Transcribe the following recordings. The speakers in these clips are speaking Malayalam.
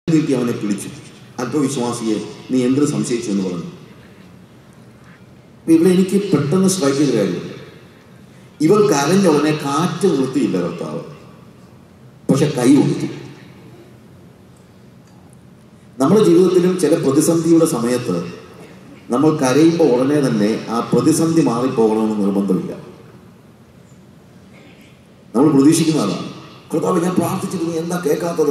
നീട്ടി അവനെ പിടിച്ചു അല്പവിശ്വാസിയെ നീ എന്തിനു സംശയിച്ചു എന്ന് പറഞ്ഞു ഇവിടെ എനിക്ക് പെട്ടെന്ന് സ്ട്രൈക്ക് ചെയ്ത കാര്യം ഇവൾ കരഞ്ഞ ഉടനെ കാറ്റ് നിർത്തിയില്ല കർത്താവ് പക്ഷെ കൈ കൊടുത്തു നമ്മുടെ ജീവിതത്തിലും ചില പ്രതിസന്ധിയുടെ സമയത്ത് നമ്മൾ കരയുമ്പോൾ ഉടനെ തന്നെ ആ പ്രതിസന്ധി മാറിപ്പോകണമെന്ന് നിർബന്ധമില്ല നമ്മൾ പ്രതീക്ഷിക്കുന്ന അതാണ് കർത്താവ് ഞാൻ പ്രാർത്ഥിച്ചിട്ട് നീ എന്താ കേൾക്കാത്തത്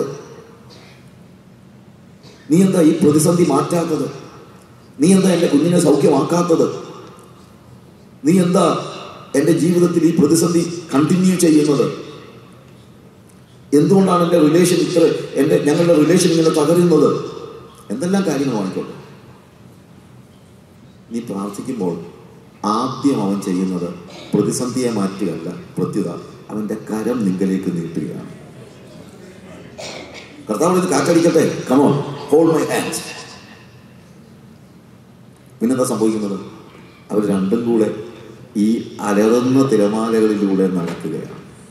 നീ എന്താ ഈ പ്രതിസന്ധി മാറ്റാത്തത് നീ എന്താ എൻ്റെ കുഞ്ഞിനെ സൗഖ്യമാക്കാത്തത് നീ എന്താ എൻ്റെ ജീവിതത്തിൽ ഈ പ്രതിസന്ധി കണ്ടിന്യൂ ചെയ്യുന്നത് എന്തുകൊണ്ടാണ് എൻ്റെ റിലേഷൻ ഇത്ര എൻ്റെ ഞങ്ങളുടെ റിലേഷൻ ഇങ്ങനെ തകരുന്നത് എന്തെല്ലാം കാര്യങ്ങളാണിക്കോട്ടെ നീ പ്രാർത്ഥിക്കുമ്പോൾ ആദ്യം അവൻ ചെയ്യുന്നത് പ്രതിസന്ധിയെ മാറ്റുകയല്ല പ്രത്യുത അവൻ്റെ കരം നിങ്കലേക്ക് നീട്ടുകയാണ് കർത്താവ് ഇത് കാറ്റടിക്കട്ടെ കമോൺ ഹോൾഡ് മൈ ഹാൻഡ്സ് പിന്നെന്താ സംഭവിക്കുന്നത് അവർ രണ്ടും കൂടെ ഈ അലറുന്ന തിരമാലകളിലൂടെ നടക്കുകയാണ്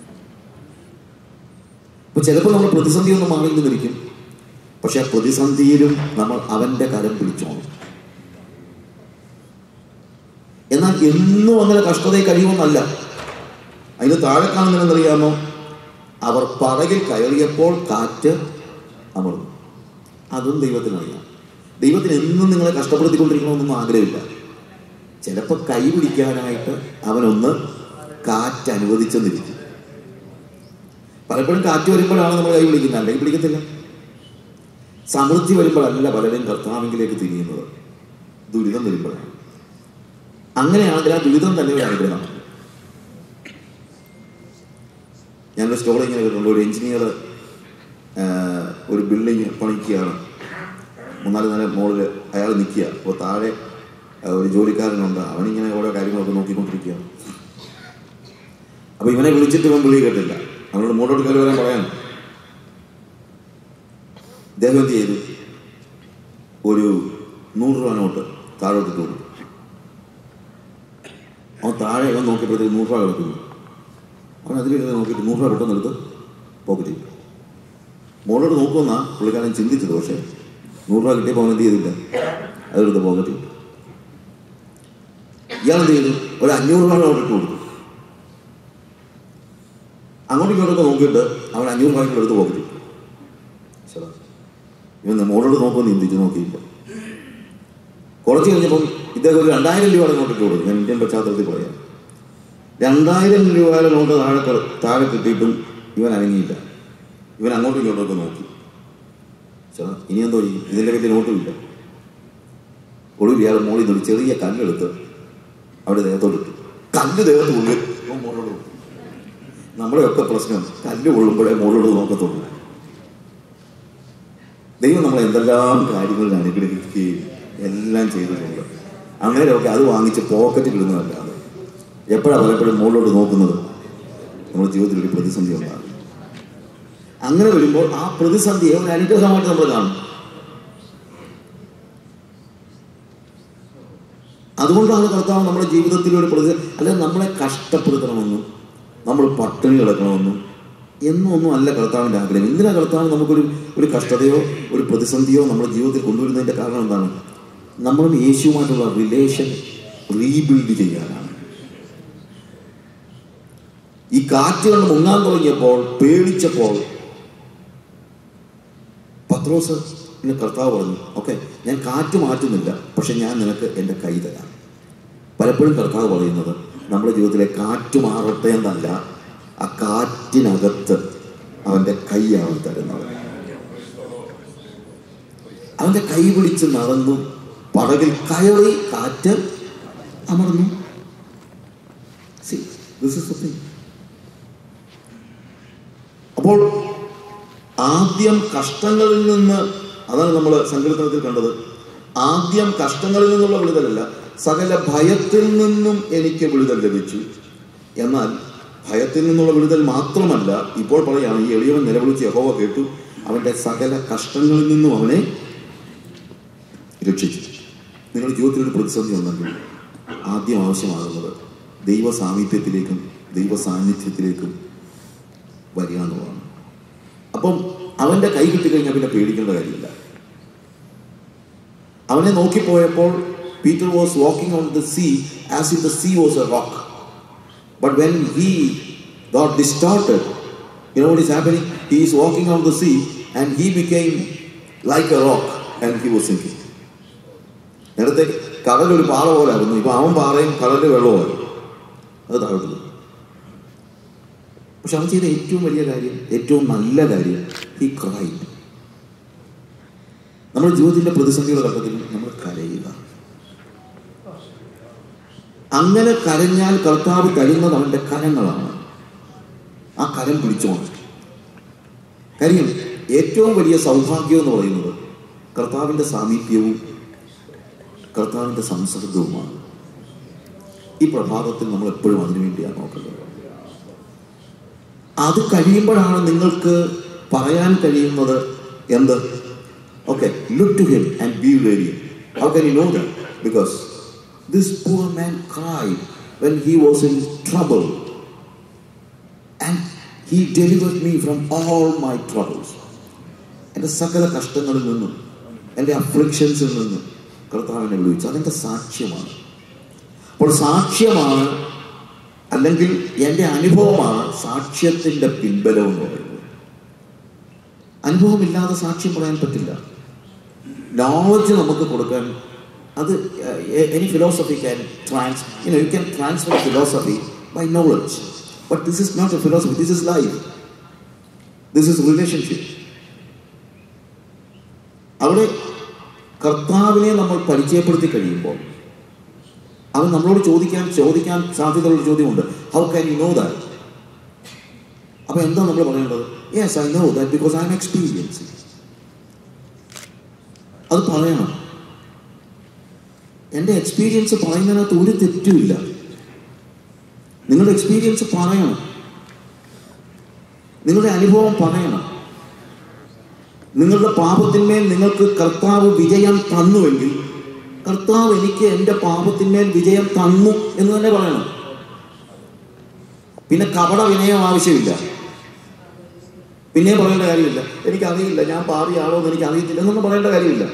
അപ്പൊ ചിലപ്പോൾ നമ്മൾ പ്രതിസന്ധി ഒന്നും മാറിയിരുന്നിരിക്കും പക്ഷെ ആ പ്രതിസന്ധിയിലും നമ്മൾ അവന്റെ കരം പിടിച്ചോണം എന്നാൽ എന്നും അങ്ങനെ കഷ്ടതയെ കഴിയുമെന്നല്ല അതിന് താഴെ കാണുന്നതെന്നറിയാമോ അവർ പറകിൽ കയറിയപ്പോൾ കാറ്റ് അമർന്നു അതും ദൈവത്തിനറിയാം ദൈവത്തിന് എന്നും നിങ്ങളെ കഷ്ടപ്പെടുത്തിക്കൊണ്ടിരിക്കണമെന്നൊന്നും ആഗ്രഹമില്ല ചിലപ്പോൾ കൈ പിടിക്കാനായിട്ട് അവനൊന്ന് കാറ്റ് അനുവദിച്ചെന്നിരിക്കും പലപ്പോഴും കാറ്റ് വരുമ്പോഴാണ് നമ്മൾ കൈ പിടിക്കുന്നത് അല്ലെങ്കിൽ പിടിക്കത്തില്ല സമൃദ്ധി വരുമ്പോഴല്ല പലരും കർത്താവിലേക്ക് തിരിയുന്നത് ദുരിതം വരുമ്പോഴാണ് അങ്ങനെയാണെങ്കിൽ ആ ദുരിതം തന്നെ ഒരു അനുഗ്രഹമാണ് ഞാനൊരു സ്റ്റോറി ഇങ്ങനെ കേട്ടിട്ടുണ്ട് ഒരു എഞ്ചിനീയർ ഒരു ബിൽഡിങ് പണിക്കുകയാണ് മൂന്നാല് നില മുകളിൽ അയാൾ നിൽക്കുക അപ്പോൾ താഴെ ആ, ഒരു ജോലിക്കാരനുണ്ട് അവനിങ്ങനെ ഓരോ കാര്യങ്ങളൊക്കെ നോക്കിക്കൊണ്ടിരിക്കുകയാണ് അപ്പോൾ ഇവനെ വിളിച്ചിട്ട് ഇവൻ വിളി കേട്ടില്ല അവനോട് മുകളിലോട്ട് കയറി വരാൻ പറയാൻ ഇദ്ദേഹം എന്ത് ചെയ്തു ഒരു നൂറ് രൂപ നോട്ട് താഴോട്ട് ഇട്ടു കൊടുത്തു അവൻ താഴെ ഇവൻ നോക്കിയപ്പോഴത്തേക്ക് നൂറ് രൂപ കിടക്കുന്നു അവൻ അതിലിരുന്ന് നോക്കിയിട്ട് നൂറ് രൂപ പെട്ടെന്ന് എടുത്ത് പോക്കറ്റിൽ ഇട്ടു. മുകളിലോട്ട് നോക്കുമെന്നാ പുള്ളിക്കാരൻ ചിന്തിച്ചത് പക്ഷേ നൂറ് രൂപ കിട്ടിയപ്പോൾ അവൻ എന്ത് ചെയ്തില്ല അതെടുത്ത് പോക്കറ്റിൽ ഇട്ടു. ഇയാൾ എന്ത് ചെയ്തു ഒരു അഞ്ഞൂറ് രൂപ നോട്ട് ഇട്ട് കൊടുത്തു അങ്ങോട്ടും ഇങ്ങോട്ടൊക്കെ നോക്കിയിട്ട് അവൻ അഞ്ഞൂറ് രൂപ കൂടെ എടുത്ത് പോക്കറ്റിൽ ഇട്ടു. ശരി ഇവൻ മോളോട് നോക്കുമെന്ന് ചിന്തിച്ച് നോക്കിയില്ല കുറച്ച് കഴിഞ്ഞപ്പം ഇദ്ദേഹം ഒരു രണ്ടായിരം രൂപയുടെ നോട്ട് ഇട്ട് കൊടുത്തു ഞാൻ ഇന്ത്യൻ പശ്ചാത്തലത്തിൽ പറയാം രണ്ടായിരം രൂപയുടെ നോട്ട് താഴെ ക- താഴെ കിട്ടിയിട്ടും ഇവൻ അനങ്ങിയില്ല ഇവൻ അങ്ങോട്ടും ഇങ്ങോട്ടൊക്കെ നോക്കി ചേട്ടാ ഇനി എന്തോ ചെയ്യും ഇതിൻ്റെ വലിയ നോട്ടും ഇല്ല ഒടുവിൽ ഇയാൾ മോളിൽ നിന്ന് ഒരു ചെറിയ കല്ലെടുത്ത് അവിടെ ദേഹത്തോട്ട് ഇട്ടു കല്ല് ദേഹത്ത് ഉള്ളിൽ ഇവൻ മോളോട് നോക്കി. നമ്മുടെയൊക്കെ പ്രശ്നം കല്ല് കൊള്ളുമ്പോഴേ മോളോട് നോക്കത്തുള്ളൂ ദൈവം നമ്മളെ എന്തെല്ലാം കാര്യങ്ങളിൽ അനുഗ്രഹിക്കുകയും എല്ലാം ചെയ്തിട്ടുണ്ട് അങ്ങനെയൊക്കെ അത് വാങ്ങിച്ച് പോക്കറ്റിൽ ഇടുന്നതല്ലാതെ എപ്പോഴാണ് പലപ്പോഴും മുകളിലോട്ട് നോക്കുന്നത് നമ്മുടെ ജീവിതത്തിൽ ഒരു പ്രതിസന്ധി ഉണ്ടാകും അങ്ങനെ വരുമ്പോൾ ആ പ്രതിസന്ധിയെ ഒരു അനുഗ്രഹമായിട്ട് നമ്മൾ കാണും അതുകൊണ്ടാണ് കർത്താവ് നമ്മുടെ ജീവിതത്തിൽ ഒരു പ്രതി അല്ലെങ്കിൽ നമ്മളെ കഷ്ടപ്പെടുത്തണമെന്നും നമ്മൾ പട്ടിണി കിടക്കണമെന്നും എന്നൊന്നും അല്ല കർത്താവിൻ്റെ ആഗ്രഹം എന്തിനാ കർത്താവ് നമുക്കൊരു ഒരു കഷ്ടതയോ ഒരു പ്രതിസന്ധിയോ നമ്മുടെ ജീവിതത്തിൽ കൊണ്ടുവരുന്നതിൻ്റെ കാരണം എന്താണ് നമ്മളും യേശുവുമായിട്ടുള്ള റിലേഷൻ റീബിൽഡ് ചെയ്യാനാണ് ഈ കാറ്റ് കണ്ട് മുങ്ങാൻ തുടങ്ങിയപ്പോൾ പേടിച്ചപ്പോൾ പത്രോസ് പിന്നെ കർത്താവ് പറഞ്ഞു ഓക്കെ ഞാൻ കാറ്റ് മാറ്റുന്നില്ല പക്ഷെ ഞാൻ നിനക്ക് എൻ്റെ കൈ തരാം പലപ്പോഴും കർത്താവ് പറയുന്നത് നമ്മുടെ ജീവിതത്തിലെ കാറ്റ് മാറട്ടെ എന്നല്ല ആ കാറ്റിനകത്ത് അവൻ്റെ കൈയാണ് തരുന്നത് അവൻ്റെ കൈ പിടിച്ച് നടന്നു പടകിൽ കയറി കാറ്റ് അമർന്നു See, this is the thing. അപ്പോൾ ആദ്യം കഷ്ടങ്ങളിൽ നിന്ന് അതാണ് നമ്മൾ സങ്കീർത്തനത്തിൽ കണ്ടത് ആദ്യം കഷ്ടങ്ങളിൽ നിന്നുള്ള വിടുതലല്ല സകല ഭയത്തിൽ നിന്നും എനിക്ക് വിടുതൽ ലഭിച്ചു എന്നാൽ ഭയത്തിൽ നിന്നുള്ള വിടുതൽ മാത്രമല്ല ഇപ്പോൾ പറയാണ് ഈ എളിയവൻ നിലവിളിച്ച് യഹോവ കേട്ടു അവന്റെ സകല കഷ്ടങ്ങളിൽ നിന്നും അവനെ രക്ഷിച്ചു നിങ്ങളുടെ ജീവിതത്തിൽ ഒരു പ്രതിസന്ധി ഉണ്ടെങ്കിൽ ആദ്യം ആവശ്യമാകുന്നത് ദൈവ സാമീപ്യത്തിലേക്കും ദൈവ സാന്നിധ്യത്തിലേക്കും വരിക എന്നുള്ളതാണ് അപ്പം അവൻ്റെ കൈ കിട്ടിക്കഴിഞ്ഞാൽ പിന്നെ പേടിക്കേണ്ട കാര്യമില്ല അവനെ നോക്കിപ്പോയപ്പോൾ Peter was walking on the sea as in the sea was a rock but when he got distracted you know is happening he is walking on the sea and he became like a rock and he was sinking നേരത്തെ കടലൊരു പാറ പോലെ ആയിരുന്നു ഇപ്പൊ അവൻ പാറയും കടലിൽ വെള്ളവുമായി അത് താഴോട്ട് പോയി. പക്ഷെ അവൻ ചെയ്ത ഏറ്റവും വലിയ കാര്യം ഏറ്റവും നല്ല കാര്യം ഈ ക്രൈഡ് നമ്മുടെ ജീവിതത്തിന്റെ പ്രതിസന്ധിയുടെ ഘട്ടത്തിൽ നമ്മൾ കരയുക അങ്ങനെ കരഞ്ഞാൽ കർത്താവ് തരുന്നത് അവന്റെ കരങ്ങളാണ് ആ കരം പിടിച്ചോണം കാര്യം ഏറ്റവും വലിയ സൗഭാഗ്യം എന്ന് പറയുന്നത് കർത്താവിന്റെ സാമീപ്യവും കർത്താവിന്റെ സംസർഗവുമാണ് ഈ പ്രഭാതത്തിൽ നമ്മൾ എപ്പോഴും അതിനു വേണ്ടിയാണ് നോക്കുന്നത് അത് കഴിയുമ്പോഴാണ് നിങ്ങൾക്ക് പറയാൻ കഴിയുന്നത് എന്ത് okay look to him and be ready how can you know that because this poor man cried when he was in trouble and he delivered me from all my troubles എൻ്റെ സകല കഷ്ടങ്ങളിൽ നിന്നും എൻ്റെ അഫ്ലിക്ഷൻസിൽ നിന്നും കർത്താവിനെ വിളിച്ചു അതെൻ്റെ സാക്ഷ്യമാണ് അപ്പോൾ സാക്ഷ്യമാണ് അല്ലെങ്കിൽ എൻ്റെ അനുഭവമാണ് സാക്ഷ്യത്തിൻ്റെ പിൻബലം എന്ന് പറയുന്നത് അനുഭവമില്ലാതെ സാക്ഷ്യം പറയാൻ പറ്റില്ല നോളജ് നമുക്ക് കൊടുക്കാൻ അത് any philosophy can trans you know you can transfer philosophy by knowledge but this is not a philosophy this is life this is relationship അവിടെ കർത്താവിനെ നമ്മൾ പരിചയപ്പെടുത്തി കഴിയുമ്പോൾ അവൻ നമ്മളോട് ചോദിക്കാൻ ചോദിക്കാൻ സാധ്യതയുള്ള ചോദ്യമുണ്ട് how can you know that അപ്പൊ എന്താ നമ്മൾ പറയേണ്ടത് yes I know that because I am experience അത് പറയണം എൻ്റെ എക്സ്പീരിയൻസ് പറയുന്നതിനകത്ത് ഒരു തെറ്റുമില്ല നിങ്ങളുടെ എക്സ്പീരിയൻസ് പറയണം നിങ്ങളുടെ അനുഭവം പറയണം നിങ്ങളുടെ പാപത്തിന്മേൽ നിങ്ങൾക്ക് കർത്താവ് വിജയം തന്നുവെങ്കിൽ കർത്താവ് എനിക്ക് എൻ്റെ പാപത്തിന്മേൽ വിജയം തന്നു എന്ന് തന്നെ പറയണം പിന്നെ കപട വിനയം ആവശ്യമില്ല പിന്നെ പറയേണ്ട കാര്യമില്ല എനിക്കറിയില്ല ഞാൻ പാറിയാണോ എന്ന് എനിക്ക് അറിയത്തില്ല എന്നൊന്നും പറയേണ്ട കാര്യമില്ല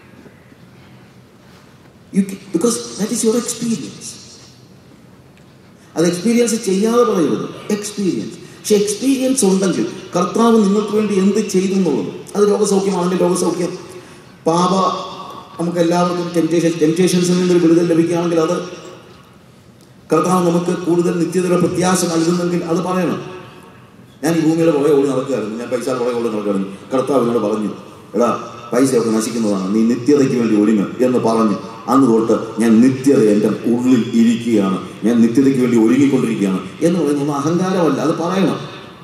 you because that is your experience അത് എക്സ്പീരിയൻസ് ചെയ്യാതെ പറയരുത് എക്സ്പീരിയൻസ് പക്ഷെ എക്സ്പീരിയൻസ് ഉണ്ടെങ്കിൽ കർത്താവ് നിങ്ങൾക്ക് വേണ്ടി എന്ത് ചെയ്തു എന്നുള്ളത് അത് രോഗസൗഖ്യമാണെങ്കിൽ രോഗസൗഖ്യം പാപ നമുക്ക് എല്ലാവർക്കും ടെംപ്റ്റേഷൻ ടെംപ്റ്റേഷൻസിൽ നിന്നൊരു വിടുതൽ ലഭിക്കുകയാണെങ്കിൽ അത് കർത്താവ് നമുക്ക് കൂടുതൽ നിത്യതയുടെ പ്രത്യാശ നൽകുന്നെങ്കിൽ അത് പറയണം ഞാൻ ഈ ഭൂമിയുടെ പുറകെ ഓടി നടക്കുകയായിരുന്നു ഞാൻ പൈസ പുറകെ ഓടി നടക്കുകയായിരുന്നു കർത്താവ് എന്നോട് പറഞ്ഞു എടാ പൈസയൊക്കെ നശിക്കുന്നതാണ് നീ നിത്യതയ്ക്ക് വേണ്ടി ഒരുങ്ങ് എന്ന് പറഞ്ഞു അന്ന് തൊട്ട് ഞാൻ നിത്യത എൻ്റെ ഉള്ളിൽ ഇരിക്കുകയാണ് ഞാൻ നിത്യതയ്ക്ക് വേണ്ടി ഒരുങ്ങിക്കൊണ്ടിരിക്കുകയാണ് എന്ന് പറയുന്നത് അഹങ്കാരമല്ല അത് പറയണം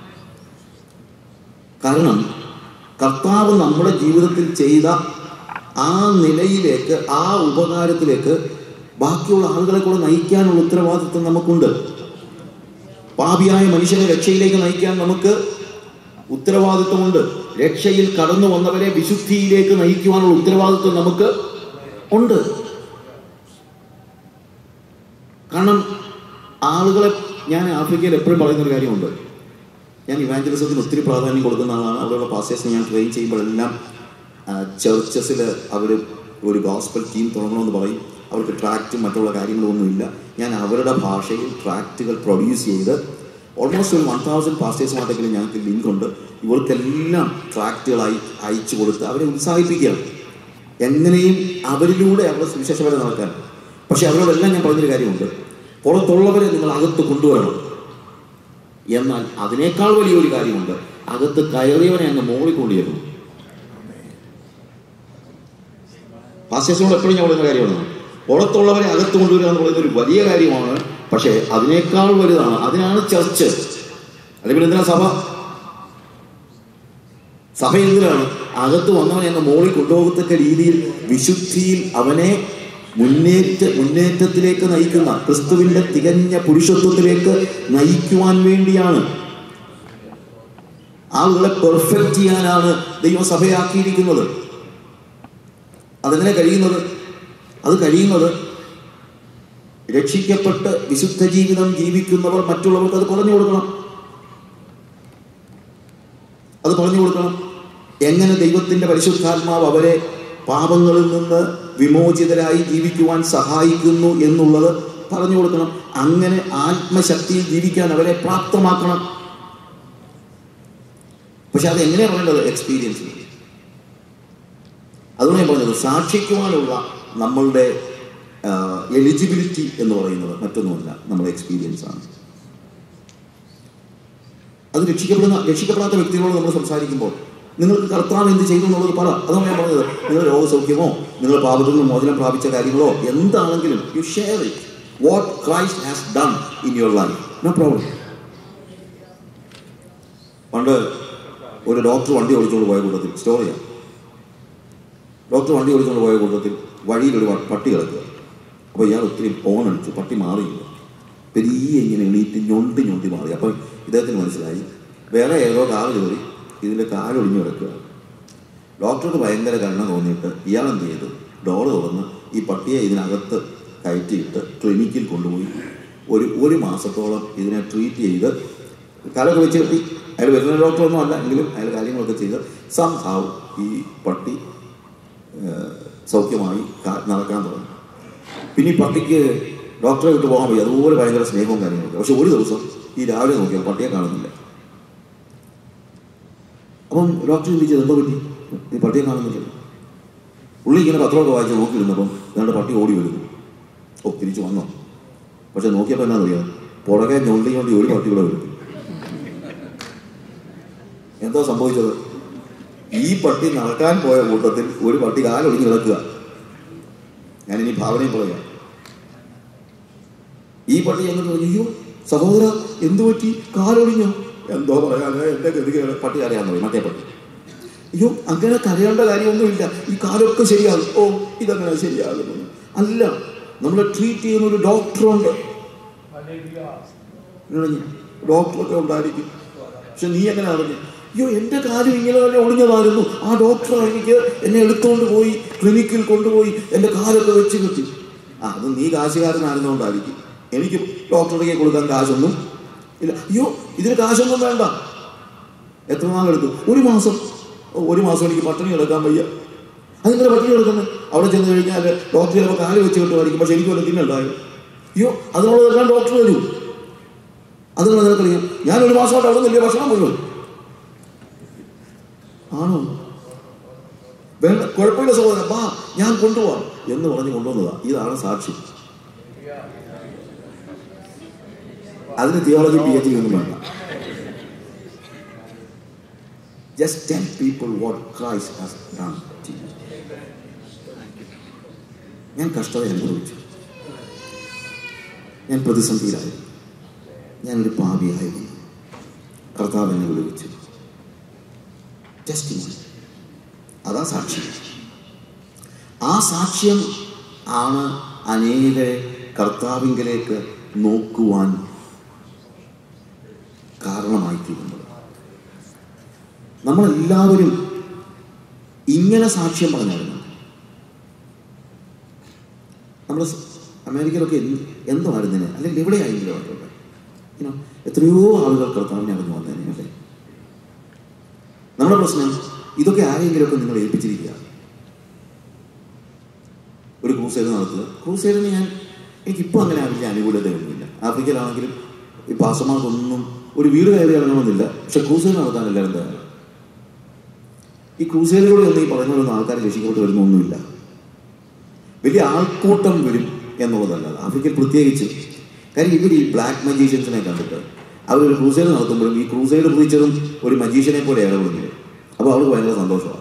കാരണം കർത്താവ് നമ്മുടെ ജീവിതത്തിൽ ചെയ്ത ആ നിലയിലേക്ക് ആ ഉപകാരത്തിലേക്ക് ബാക്കിയുള്ള ആളുകളെ കൂടെ നയിക്കാനുള്ള ഉത്തരവാദിത്വം നമുക്കുണ്ട് പാപിയായ മനുഷ്യനെ രക്ഷയിലേക്ക് നയിക്കാൻ നമുക്ക് ഉത്തരവാദിത്വമുണ്ട് രക്ഷയിൽ കടന്നു വന്നവരെ വിശുദ്ധിയിലേക്ക് നയിക്കുവാനുള്ള ഉത്തരവാദിത്വം നമുക്ക് ഉണ്ട് കാരണം ആളുകളെ ഞാൻ ആഫ്രിക്കയിൽ എപ്പോഴും പറയുന്നൊരു കാര്യമുണ്ട് ഞാൻ ഇവാഞ്ചലിസത്തിന് ഒത്തിരി പ്രാധാന്യം കൊടുക്കുന്ന ആളാണ് അവിടെയുള്ള പാസ്റ്റേഴ്സിനെ ഞാൻ ട്രെയിൻ ചെയ്യുമ്പോഴെല്ലാം ചർച്ചസിൽ അവർ ഒരു ഗോസ്പൽ ടീം തുടങ്ങണമെന്ന് പറയും അവർക്ക് ട്രാക്റ്റും മറ്റുള്ള കാര്യങ്ങളൊന്നുമില്ല ഞാൻ അവരുടെ ഭാഷയിൽ ട്രാക്റ്റുകൾ പ്രൊഡ്യൂസ് ചെയ്ത് ഓൾമോസ്റ്റ് ഒരു വൺ തൗസൻഡ് പാസ്റ്റേഴ്സുമായിട്ടെങ്കിലും ഞങ്ങൾക്ക് ലിങ്ക് ഉണ്ട് ഇവർക്കെല്ലാം ട്രാക്റ്റുകളായി അയച്ചു കൊടുത്ത് അവരെ ഉത്സാഹിപ്പിക്കുകയാണ് എങ്ങനെയും അവരിലൂടെ അവരുടെ സുവിശേഷപരം നടക്കാൻ പക്ഷെ അവരോടെല്ലാം ഞാൻ പറഞ്ഞൊരു കാര്യമുണ്ട് പുറത്തുള്ളവരെ നിങ്ങൾ അകത്ത് കൊണ്ടുവരണം എന്നാൽ അതിനേക്കാൾ വലിയൊരു കാര്യമുണ്ട് അകത്ത് കയറിയവനെ അങ്ങ് മോളിൽ കൊണ്ടുവരണം പാസ്റ്റേഴ്സിനോട് എപ്പോഴും ഞാൻ പറയുന്ന കാര്യമാണ് പുറത്തുള്ളവരെ അകത്ത് കൊണ്ടുവരിക എന്ന് പറയുന്ന ഒരു വലിയ കാര്യമാണ് പക്ഷേ അതിനേക്കാൾ വലുതാണ് അതിനാണ് ചർച്ച് അല്ലെങ്കിൽ എന്തിനാ സഭ സഭ എന്തിനാണ് അകത്ത് വന്നവനെ അങ്ങ് മോളിൽ കൊണ്ടുപോകത്തക്ക രീതിയിൽ വിശുദ്ധിയിൽ അവനെ മുന്നേറ്റ മുന്നേറ്റത്തിലേക്ക് നയിക്കുന്ന ക്രിസ്തുവിന്റെ തികഞ്ഞ പുരുഷത്വത്തിലേക്ക് നയിക്കുവാൻ വേണ്ടിയാണ് ആളുകളെ പെർഫെക്റ്റ് ചെയ്യാനാണ് ദൈവം സഭയാക്കിയിരിക്കുന്നത് അതെങ്ങനെ കഴിയുന്നത് അത് കഴിയുന്നത് രക്ഷിക്കപ്പെട്ട് വിശുദ്ധ ജീവിതം ജീവിക്കുന്നവർ മറ്റുള്ളവർക്ക് അത് പറഞ്ഞു കൊടുക്കണം അത് പറഞ്ഞു കൊടുക്കണം എങ്ങനെ ദൈവത്തിൻ്റെ പരിശുദ്ധാത്മാവ് അവരെ പാപങ്ങളിൽ നിന്ന് വിമോചിതരായി ജീവിക്കുവാൻ സഹായിക്കുന്നു എന്നുള്ളത് പറഞ്ഞു കൊടുക്കണം അങ്ങനെ ആത്മശക്തിയിൽ ജീവിക്കാൻ അവരെ പ്രാപ്തമാക്കണം പക്ഷെ അത് എങ്ങനെയാണ് പറയേണ്ടത് എക്സ്പീരിയൻസ് അതുകൊണ്ട് ഞാൻ പറഞ്ഞത് സാക്ഷിക്കുവാനുള്ള നമ്മളുടെ എലിജിബിലിറ്റി എന്ന് പറയുന്നത് മറ്റൊന്നുമല്ല നമ്മുടെ എക്സ്പീരിയൻസ് ആണ് അത് രക്ഷിക്കപ്പെടുന്ന രക്ഷിക്കപ്പെടാത്ത വ്യക്തികളോട് നമ്മൾ സംസാരിക്കുമ്പോൾ നിങ്ങൾക്ക് കർത്താവ് എന്ത് ചെയ്തു എന്നുള്ളത് പറ അതാണ് ഞാൻ പറഞ്ഞത് നിങ്ങൾ രോഗസൗഖ്യമോ നിങ്ങൾ പാപത്തിൽ നിന്ന് മോചനം പ്രാപിച്ച കാര്യങ്ങളോ എന്താണെങ്കിലും you share it what Christ has done in your life no problem പണ്ട് ഒരു ഡോക്ടർ വണ്ടി ഓടിച്ചുകൊണ്ട് പോയ കൂട്ടത്തിൽ സ്റ്റോറിയാണ് ഡോക്ടർ വണ്ടി ഓടിച്ചുകൊണ്ട് പോയ കൂട്ടത്തിൽ വഴിയിൽ ഒരു വ- പട്ടി കിടക്കുക അപ്പോൾ ഇയാൾ ഒത്തിരി ഫോണടിച്ചു പട്ടി മാറിയില്ല പെരിയ ഇങ്ങനെ എണീറ്റ് ഞൊണ്ടി ഞൊണ്ടി മാറി അപ്പോൾ ഇദ്ദേഹത്തിന് മനസ്സിലായി വേറെ ഏതോ കാല് കയറി ഇതിൻ്റെ കാലൊടിഞ്ഞു കിടക്കുക ഡോക്ടർക്ക് ഭയങ്കര കരുണ തോന്നിയിട്ട് ഇയാൾ എന്ത് ചെയ്തു ഡോറ് തുറന്ന് ഈ പട്ടിയെ ഇതിനകത്ത് കയറ്റിയിട്ട് ക്ലിനിക്കിൽ കൊണ്ടുപോയി ഒരു ഒരു മാസത്തോളം ഇതിനെ ട്രീറ്റ് ചെയ്ത് കാലൊക്കെ വെച്ച് കെട്ടി അയാൾ വരുന്ന ഡോക്ടറൊന്നും അല്ല എങ്കിലും അയാൾ കാര്യങ്ങളൊക്കെ ചെയ്ത് സം ഹാവ് ഈ പട്ടി ഏഹ്, സൗഖ്യമായി കാ- നടക്കാൻ തുടങ്ങി പിന്നെ ഈ പട്ടിക്ക് ഡോക്ടറെ വിട്ട് പോകാൻ വയ്യ അതുപോലെ ഭയങ്കര സ്നേഹവും കാര്യങ്ങളൊക്കെ പക്ഷെ ഒരു ദിവസം ഈ രാവിലെ നോക്കിയാൽ പട്ടിയെ കാണുന്നില്ല അപ്പം ഡോക്ടർ ചിന്തിച്ചത് എന്തോ പറ്റി ഈ പട്ടിയെ കാണുന്നില്ല പുള്ളി ഇങ്ങനെ പത്രമൊക്കെ വായിച്ച് നോക്കിയിരുന്നപ്പം ഞങ്ങളുടെ പട്ടി ഓടി വരുന്നു ഓ തിരിച്ചു വന്നോ പക്ഷെ നോക്കിയപ്പോൾ എന്നാ അറിയാം പുറകെ ഞൊണ്ടി ഞൊണ്ടി ഒരു പട്ടി കൂടെ വരും എന്താ സംഭവിച്ചത് ഈ പട്ടി നടക്കാൻ പോയ കൂട്ടത്തിൽ ഒരു പട്ടി കാലൊടിഞ്ഞ് കിടക്കുക ഞാനിനി ഭാവനയും പറയാം ഈ പട്ടി എന്നിട്ട് പറഞ്ഞു അയ്യോ സഹോദര എന്തു പറ്റി കാലൊടിഞ്ഞോ എന്തോ പറയാതെ എന്റെ ഗതികേട് പട്ടി കരയാൻ തുടങ്ങി മറ്റേ പട്ടി അയ്യോ അങ്ങനെ കരയേണ്ട കാര്യമൊന്നുമില്ല ഈ കാലൊക്കെ ശരിയാകും ഓ ഇതങ്ങനെ ശരിയാകുന്നു അല്ല നമ്മളെ ട്രീറ്റ് ചെയ്യുന്ന ഒരു ഡോക്ടറുണ്ട് ഇണങ്ങി. ഡോക്ടറൊക്കെ ഉണ്ടായിരിക്കും പക്ഷെ നീ എങ്ങനെ അറിഞ്ഞു അയ്യോ എൻ്റെ കാര്യം ഇങ്ങനെ തന്നെ ഒളിഞ്ഞതായിരുന്നു ആ ഡോക്ടർ എനിക്ക് എന്നെ എടുത്തുകൊണ്ട് പോയി ക്ലിനിക്കിൽ കൊണ്ടുപോയി എൻ്റെ കാലൊക്കെ വെച്ച് കെട്ടി ആ അത് നീ കാശുകാരനായിരുന്നുകൊണ്ടായിരിക്കും എനിക്ക് ഡോക്ടറുടെ കൊടുക്കാൻ കാശൊന്നും ഇല്ല അയ്യോ ഇതിന് കാശൊന്നും വേണ്ട എത്ര നാൾ എടുത്തു ഒരു മാസം ഓ, ഒരു മാസം എനിക്ക് പട്ടിണി കിടക്കാൻ വയ്യ അതിങ്ങനെ പട്ടിണി കിടക്കുന്നത് അവിടെ ചെന്ന് കഴിഞ്ഞാൽ ഡോക്ടർ ചിലപ്പോൾ കാല് വെച്ച് കിട്ടുമായിരിക്കും പക്ഷെ എനിക്ക് വല്ല തിന്നുണ്ടായോ അയ്യോ അതിനുള്ളതെല്ലാം ഡോക്ടർ തരും അതിനുള്ള നിനക്കറിയാം ഞാൻ ഒരു മാസമായിട്ട് അവിടെ വലിയ ഭക്ഷണം മുഴുവൻ ആണോ വേണ്ട കുഴപ്പമില്ല സഹോദരൻ വാ ഞാൻ കൊണ്ടുപോവാം എന്ന് പറഞ്ഞ് കൊണ്ടുവന്നതാ ഇതാണ് സാക്ഷി അതിന് തിയോളജി പി എച്ച് ഡി ഒന്നും വേണ്ട just ten people what Christ has done ഞാൻ കഷ്ടത അനുഭവിച്ചു ഞാൻ പ്രതിസന്ധിയിലായി ഞാനൊരു പാപിയായിരുന്നു കർത്താവ് എന്നെ വിളിച്ചു ടെസ്റ്റ് അതാ സാക്ഷ്യം ആ സാക്ഷ്യം ആണ് അനേകരെ കർത്താവിങ്കലേക്ക് നോക്കുവാൻ കാരണമായി തീരുന്നത് നമ്മളെല്ലാവരും ഇങ്ങനെ സാക്ഷ്യം പറഞ്ഞായിരുന്നു നമ്മൾ അമേരിക്കയിലൊക്കെ എന്ത് എന്തായിരുന്നതിന് അല്ലെങ്കിൽ എവിടെയായെങ്കിലും ആയിക്കോട്ടെ ഇനോ എത്രയോ ആളുകൾ കർത്താവിനെ അറിഞ്ഞു വന്നേനെ അല്ലേ നമ്മുടെ പ്രശ്നം ഇതൊക്കെ ആരെങ്കിലുമൊക്കെ നിങ്ങൾ ഏൽപ്പിച്ചിരിക്കുക ഒരു ക്രൂസൈഡ് നടത്തുക ക്രൂസൈഡിന് ഞാൻ എനിക്കിപ്പോൾ അങ്ങനെ വലിയ അനുകൂലതയൊന്നുമില്ല ആഫ്രിക്കയിലാണെങ്കിലും ഈ പാസമാർക്കൊന്നും ഒരു വീട് കയറി ഇറങ്ങണമെന്നില്ല പക്ഷെ ക്രൂസൈഡ് നടത്താൻ എല്ലാവരും തയ്യാറാണ് ഈ ക്രൂസൈഡിലൂടെ ഒന്നും ഈ പറഞ്ഞ ആൾക്കാർ രക്ഷിക്കപ്പെട്ട് വരുന്നൊന്നുമില്ല വലിയ ആൾക്കൂട്ടം വരും എന്നുള്ളതല്ല ആഫ്രിക്കയിൽ പ്രത്യേകിച്ച് കാര്യം ഇവർ ഈ ബ്ലാക്ക് മജീഷ്യൻസിനെ കണ്ടിട്ട് അവരൊരു ക്രൂസൈഡ് നടത്തുമ്പോഴും ഈ ക്രൂസൈഡ് പ്രീച്ചറും ഒരു മജീഷ്യനെ പോലെ ഇടപെടുന്നത് അപ്പോൾ അവർക്ക് ഭയങ്കര സന്തോഷമാണ്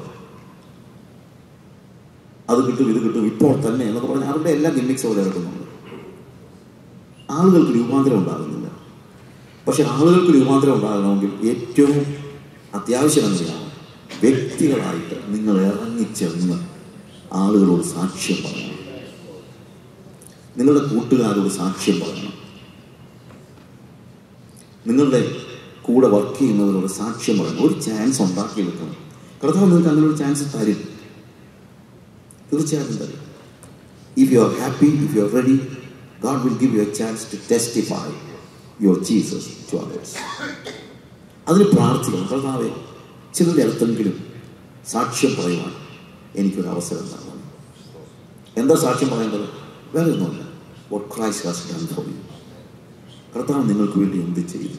അത് കിട്ടും ഇത് കിട്ടും ഇപ്പോൾ തന്നെ എന്നൊക്കെ പറഞ്ഞാൽ അവരുടെ എല്ലാ ഗിമ്മിക്സ് പോലെ ഇറക്കുന്നുണ്ട് ആളുകൾക്ക് രൂപാന്തരം ഉണ്ടാകുന്നില്ല പക്ഷെ ആളുകൾക്ക് രൂപാന്തരം ഉണ്ടാകണമെങ്കിൽ ഏറ്റവും അത്യാവശ്യം എന്തിനാണ് വ്യക്തികളായിട്ട് നിങ്ങൾ ഇറങ്ങിച്ചെന്ന് ആളുകളോട് സാക്ഷ്യം പറയണം നിങ്ങളുടെ കൂട്ടുകാരോട് സാക്ഷ്യം പറയണം നിങ്ങളുടെ കൂടെ വർക്ക് ചെയ്യുന്നവരോട് സാക്ഷ്യം പറയണം ഒരു ചാൻസ് ഉണ്ടാക്കിയെടുക്കണം കർത്താവ് നിങ്ങൾക്ക് അങ്ങനെ ഒരു ചാൻസ് തരും തീർച്ചയായിട്ടും തരും if you are happy if you are ready God will give you a chance to testify your Jesus to others അതിന് പ്രാർത്ഥിക്കണം കർത്താവെ ചിലരുടെ അടുത്തെങ്കിലും സാക്ഷ്യം പറയുവാൻ എനിക്കൊരു അവസരം തരണം എന്താ സാക്ഷ്യം പറയേണ്ടത് വേറെ ഒന്നുമില്ല what Christ has done for you കർത്താവ് നിങ്ങൾക്ക് വേണ്ടി എന്ത് ചെയ്തു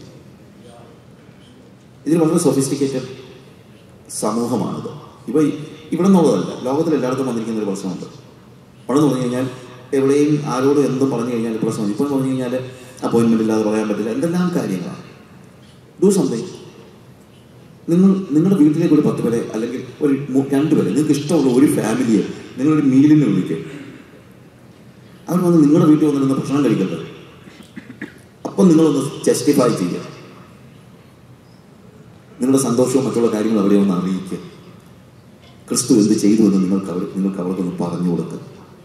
ഇതിൽ വളരെ സൊഫിസ്റ്റിക്കേറ്റഡ് സമൂഹമാണിത് ഇവ ഇവിടെ നിന്നുള്ളതല്ല ലോകത്തിൽ എല്ലായിടത്തും വന്നിരിക്കുന്ന ഒരു പ്രശ്നമുണ്ട് പണ്ടെന്ന് പറഞ്ഞു കഴിഞ്ഞാൽ എവിടെയും ആരോടും എന്തും പറഞ്ഞു കഴിഞ്ഞാൽ പ്രശ്നം ഇപ്പോൾ പറഞ്ഞു കഴിഞ്ഞാൽ അപ്പോയിൻമെൻ്റ് ഇല്ലാതെ പറയാൻ പറ്റില്ല എന്തെല്ലാം കാര്യങ്ങളാണ് ഡു സംതിങ് നിങ്ങൾ നിങ്ങളുടെ വീട്ടിലേക്ക് ഒരു പത്ത് പേരെ അല്ലെങ്കിൽ ഒരു മു- രണ്ട് പേരെ നിങ്ങൾക്ക് ഇഷ്ടമുള്ള ഒരു ഫാമിലിയെ നിങ്ങളൊരു മീലിന് വിളിക്കും അവർ വന്ന് നിങ്ങളുടെ വീട്ടിൽ വന്നിരുന്ന ഭക്ഷണം കഴിക്കേണ്ടത് അപ്പം നിങ്ങളൊന്ന് ജസ്റ്റിഫൈ ചെയ്യുക നിങ്ങളുടെ സന്തോഷവും മറ്റുള്ള കാര്യങ്ങളും അവരെ ഒന്ന് അറിയിക്കുക ക്രിസ്തു എന്ത് ചെയ്തു എന്ന് നിങ്ങൾക്ക് അവർ നിങ്ങൾക്ക് അവർക്കൊന്ന് പറഞ്ഞു കൊടുക്കുക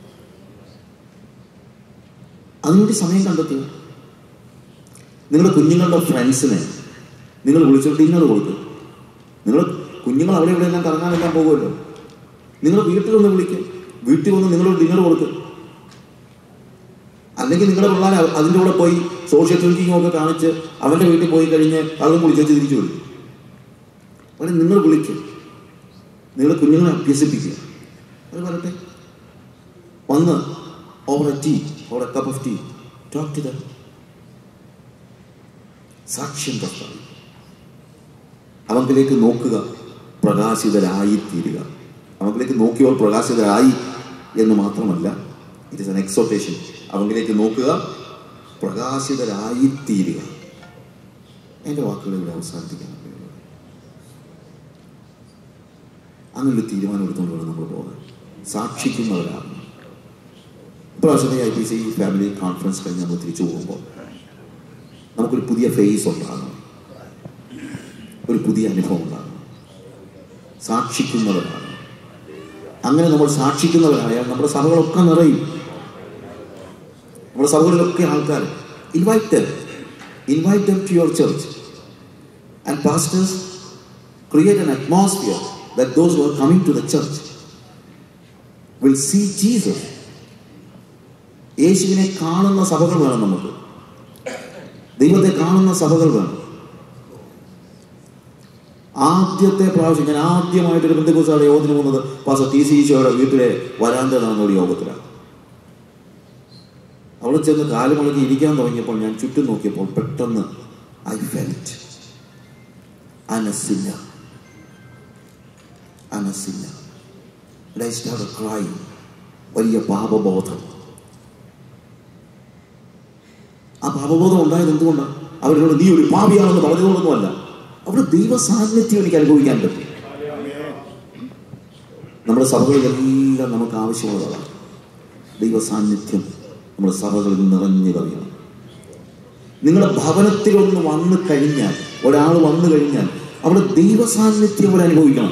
അതിനുവേണ്ടി സമയം കണ്ടെത്തുക നിങ്ങളുടെ കുഞ്ഞുങ്ങളുടെ ഫ്രണ്ട്സിനെ നിങ്ങൾ വിളിച്ചു ഡിന്നർ കൊടുക്കുക നിങ്ങൾ കുഞ്ഞുങ്ങൾ അവിടെ ഇവിടെ എല്ലാം കറങ്ങാനെല്ലാം പോകുമല്ലോ നിങ്ങൾ വീട്ടിലൊന്ന് വിളിക്കുക വീട്ടിൽ വന്ന് നിങ്ങളൊരു ഡിന്നർ കൊടുക്കുക അല്ലെങ്കിൽ നിങ്ങളുടെ പിള്ളേർ അവ- അതിൻ്റെ കൂടെ പോയി സോഷ്യൽ ഡ്രിങ്കിങ് ഒക്കെ കാണിച്ച് അവൻ്റെ വീട്ടിൽ പോയി കഴിഞ്ഞ് അതും കുളിച്ചു വെച്ച് തിരിച്ചു വരും അവിടെ നിങ്ങൾ വിളിക്കുക നിങ്ങളുടെ കുഞ്ഞുങ്ങളെ അഭ്യസിപ്പിക്കുക അവർ പറയട്ടെ വന്ന് over a tea over a cup of tea talk to them സാക്ഷ്യം പ്രസ്താവിക്കുക അവങ്കിലേക്ക് നോക്കുക പ്രകാശിതരായി തീരുക അവങ്കിലേക്ക് നോക്കിയവർ പ്രകാശിതരായി എന്ന് മാത്രമല്ല ഇറ്റ് ഇസ് എൻ എക്സോട്ടേഷൻ അവങ്കിലേക്ക് നോക്കുക പ്രകാശിതരായി തീരുക എൻ്റെ വാക്കുകൾ ഇവിടെ അവസാനിപ്പിക്കാൻ അങ്ങനൊരു തീരുമാനം എടുത്തുകൊണ്ട് വേണം നമ്മൾ പോകാൻ സാക്ഷിക്കുന്നവരാണ് ഇപ്രാവശ്യത്തെ I P C family conference കഴിഞ്ഞ് നമ്മൾ തിരിച്ചു പോകുമ്പോൾ നമുക്കൊരു പുതിയ ഫേസ് ഉണ്ടാകണം ഒരു പുതിയ അനുഭവം ഉണ്ടാകണം സാക്ഷിക്കുന്നവരാണ് അങ്ങനെ നമ്മൾ സാക്ഷിക്കുന്നവരായാൽ നമ്മുടെ സഭകളൊക്കെ നിറയും നമ്മുടെ സഭകളിലൊക്കെ ആൾക്കാർ invite invite them to your church and pastors create an atmosphere that those who are coming to the church will see Jesus. യേശുവിനെ കാണുന്ന സഭകൾ വേണം നമുക്ക് ദൈവത്തെ കാണുന്ന സഭകൾ വേണം ആദ്യത്തെ പ്രാവശ്യം ഞാൻ ആദ്യമായിട്ടൊരു ബന്ധുക്കോസാടെ യോഗത്തിന് പോകുന്നത് പാസ ടി സി ഈശോയുടെ വീട്ടിലെ വരാന്ത നടന്ന ഒരു യോഗത്തിലാണ് അവിടെ ചെന്ന് കാലുമളക്കി ഇരിക്കാൻ തുടങ്ങിയപ്പോൾ ഞാൻ ചുറ്റും നോക്കിയപ്പോൾ പെട്ടെന്ന് ഐ ഫെൽറ്റ് അനസില്ല അനസില്ല ഐ സ്റ്റാർട്ട് ക്രൈ വലിയ പാപബോധം ആ പാപബോധം ഉണ്ടായത് എന്തുകൊണ്ടാണ് അവരോട് നീ ഒരു പാപിയാണെന്ന് പറഞ്ഞതുകൊണ്ടൊന്നുമല്ല അവിടെ ദൈവ സാന്നിധ്യം എനിക്ക് അനുഭവിക്കാൻ പറ്റും നമ്മുടെ സഭകളിലെല്ലാം നമുക്ക് ആവശ്യമുള്ളതാണ് ദൈവ സാന്നിധ്യം നമ്മുടെ സഭകളിൽ നിറഞ്ഞു കവിയണം നിങ്ങളുടെ ഭവനത്തിലൊന്ന് വന്നു കഴിഞ്ഞാൽ ഒരാൾ വന്നു കഴിഞ്ഞാൽ അവിടെ ദൈവ സാന്നിധ്യം അവിടെ അനുഭവിക്കണം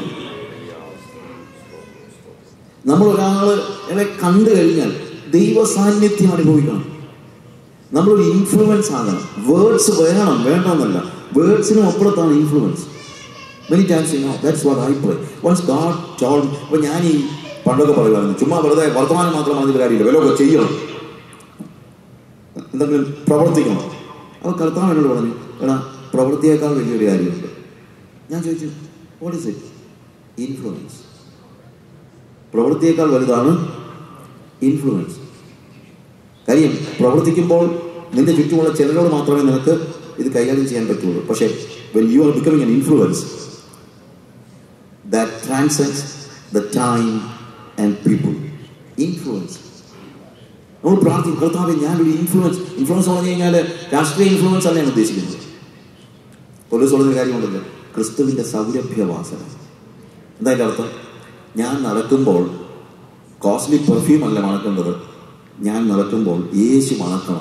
നമ്മൾ ഒരാളെ കണ്ടു കഴിഞ്ഞാൽ ദൈവ സാന്നിധ്യം അനുഭവിക്കണം നമ്മളൊരു ഇൻഫ്ലുവൻസ് ആകണം വേർഡ്സ് വേണം വേണമെന്നല്ല വേർഡ്സിനും അപ്പുറത്താണ് influence many times you know that's what I pray once God told അപ്പോൾ ഞാൻ ഈ പണ്ടൊക്കെ പറയുമായിരുന്നു ചുമ്മാ വെറുതെ വർത്തമാനം മാത്രം പറഞ്ഞിട്ട് കാര്യമില്ല വല്ലതൊക്കെ ചെയ്യണം എന്തെങ്കിലും പ്രവർത്തിക്കണം അപ്പോൾ കർത്താവ് എന്നോട് പറഞ്ഞു എടാ പ്രവൃത്തിയേക്കാൾ വലിയൊരു കാര്യമുണ്ട് ഞാൻ ചോദിച്ചു വാട്ട് ഇസ് ഇറ്റ് ഇൻഫ്ലുവൻസ് പ്രവൃത്തിയേക്കാൾ വലുതാണ് ഇൻഫ്ലുവൻസ് കാര്യം പ്രവർത്തിക്കുമ്പോൾ നിന്റെ ചുറ്റുമുള്ള ചിലരോട് മാത്രമേ നിനക്ക് ഇത് കൈകാര്യം ചെയ്യാൻ പറ്റുള്ളൂ പക്ഷേ when you are becoming an influence that transcends the time and people influence നമ്മൾ പ്രാർത്ഥിക്കും കർത്താവ് ഞാനൊരു ഇൻഫ്ലുവൻസ് ഇൻഫ്ലുവൻസ് പറഞ്ഞു കഴിഞ്ഞാൽ രാഷ്ട്രീയ ഇൻഫ്ലുവൻസ് അല്ല ഞാൻ ഉദ്ദേശിക്കുന്നത് പോലീസ് പറഞ്ഞൊരു കാര്യമുണ്ടല്ലോ ക്രിസ്തുവിൻ്റെ സൗരഭ്യവാസന എന്താ അതിൻ്റെ അർത്ഥം ഞാൻ നടക്കുമ്പോൾ കോസ്റ്റ്ലി പെർഫ്യൂം അല്ല മണക്കേണ്ടത് ഞാൻ നടക്കുമ്പോൾ യേശു മണക്കണം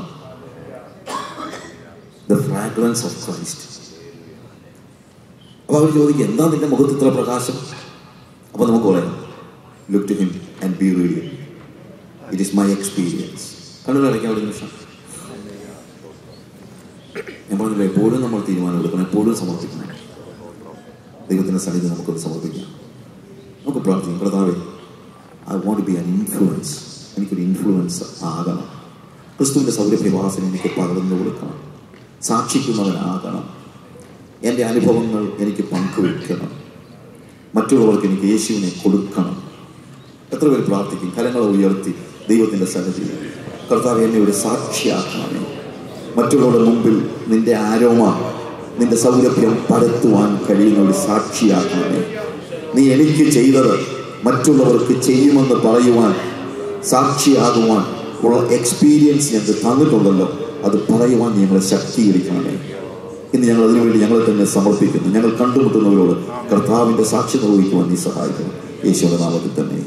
ദ ഫ്രാഗ്രൻസ് ഓഫ് ക്രൈസ്റ്റ് അപ്പോൾ അവർ ചോദിക്കും എന്താ നിന്റെ മുഖത്ത് ഇത്ര പ്രകാശം അപ്പോൾ നമുക്ക് പറയാം look to him and be ready it is my experience കണ്ണുകളടയ്ക്കാൻ ഒരു നിമിഷം ഞാൻ പറഞ്ഞില്ല എപ്പോഴും നമ്മൾ തീരുമാനം എടുക്കണം എപ്പോഴും സമർപ്പിക്കണം ദൈവത്തിൻ്റെ സന്നിധി നമുക്കൊന്ന് സമർപ്പിക്കാം നമുക്ക് പ്രാർത്ഥിക്കാം കർത്താവേ I want be an influence എനിക്കൊരു ഇൻഫ്ലുവൻസ് ആകണം ക്രിസ്തുവിൻ്റെ സൗരഭ്യവാസന എനിക്ക് പകർന്നു കൊടുക്കണം സാക്ഷിക്കുന്നവനാകണം എൻ്റെ അനുഭവങ്ങൾ എനിക്ക് പങ്കുവയ്ക്കണം മറ്റുള്ളവർക്ക് എനിക്ക് യേശുവിനെ കൊടുക്കണം എത്ര പേര് പ്രാർത്ഥിക്കും കലങ്ങളെ ഉയർത്തി ദൈവത്തിൻ്റെ സന്നിധിയിൽ കർത്താവ് എന്നെ ഒരു സാക്ഷിയാക്കണമേ മറ്റുള്ളവരുടെ മുമ്പിൽ നിന്റെ ആരോമ നിന്റെ സൗരഭ്യം പരത്തുവാൻ കഴിയുന്ന ഒരു സാക്ഷിയാക്കണമേ നീ എനിക്ക് ചെയ്തത് മറ്റുള്ളവർക്ക് ചെയ്യുമെന്ന് പറയുവാൻ സാക്ഷിയാകുവാൻ ഉള്ള എക്സ്പീരിയൻസ് ഞങ്ങൾക്ക് തന്നിട്ടുണ്ടല്ലോ അത് പറയുവാൻ നീ ഞങ്ങളെ ശക്തീകരിക്കണമേ ഇന്ന് ഞങ്ങൾ അതിനുവേണ്ടി ഞങ്ങളെ തന്നെ സമർപ്പിക്കുന്നു ഞങ്ങൾ കണ്ടുമുട്ടുന്നവരോട് കർത്താവിന്റെ സാക്ഷി നിർവഹിക്കുവാൻ നീ സഹായിക്കണം യേശുവിന്റെ നാമത്തിൽ തന്നെ